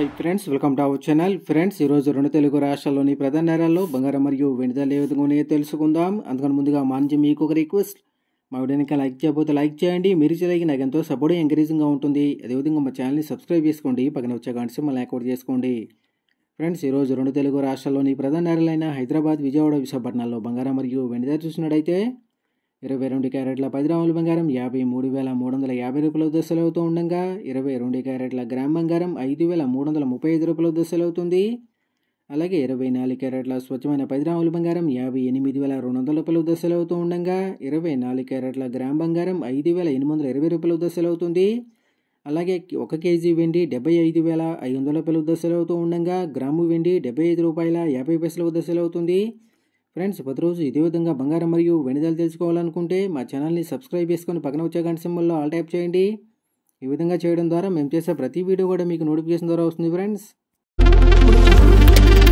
friends welcome to our channel friends ఈరోజు రెండు తెలుగు రాష్ట్రాల్లోని ప్రధాన నగరాల్లో బంగారం మరియు వెండి ధరలు ఏ విధంగా ఉన్నాయో తెలుసుకుందాం అందుకని ముందుగా మా నుంచి మీకు ఒక రిక్వెస్ట్ మా వీడియోని లైక్ చేయకపోతే లైక్ చేయండి మీరు చేయడానికి నాకు ఎంతో సపోర్ట్ ఎంకరేజింగ్గా ఉంటుంది అదేవిధంగా మా ఛానల్ని సబ్స్క్రైబ్ చేసుకోండి పక్కన వచ్చే గంట సింబల్ యాక్టివేట్ చేసుకోండి ఫ్రెండ్స్ ఈరోజు రెండు తెలుగు రాష్ట్రాల్లోని ప్రధాన నగరాలైన హైదరాబాద్ విజయవాడ విశాఖపట్నాల్లో బంగారం మరియు వెండి ధర చూసినట్టయితే ఇరవై రెండు క్యారెట్ల పది గ్రాముల బంగారం యాభై మూడు వేల మూడు వందల యాభై రూపాయల దశలు అవుతూ ఉండగా ఇరవై రెండు క్యారెట్ల గ్రామ్ బంగారం ఐదు వేల మూడు వందల ముప్పై ఐదు రూపాయల దశలు అవుతుంది అలాగే ఇరవై నాలుగు క్యారెట్ల స్వచ్ఛమైన పది గ్రాముల బంగారం యాభై ఎనిమిది వేల రెండు వందల రూపాయల దశలు అవుతూ ఉండగా ఇరవై నాలుగు క్యారెట్ల గ్రామ్ బంగారం ఐదు వేల ఎనిమిది వందల ఇరవై రూపాయల దశలు అవుతుంది అలాగే ఒక కేజీ వెండి డెబ్బై ఐదు వేల ఐదు వందల రూపాయల దశలు అవుతూ ఉండగా గ్రాము వెండి డెబ్బై ఐదు రూపాయల యాభై పైసల దశలు అవుతుంది ఫ్రెండ్స్ ప్రతిరోజు ఇదే విధంగా బంగారం మరియు వెనుదలు తెలుసుకోవాలనుకుంటే మా ఛానల్ని సబ్స్క్రైబ్ చేసుకొని పక్కన వచ్చే గంట సింబల్లో ఆల్ టైప్ చేయండి ఈ విధంగా చేయడం ద్వారా మేము చేసే ప్రతి వీడియో కూడా మీకు నోటిఫికేషన్ ద్వారా వస్తుంది ఫ్రెండ్స్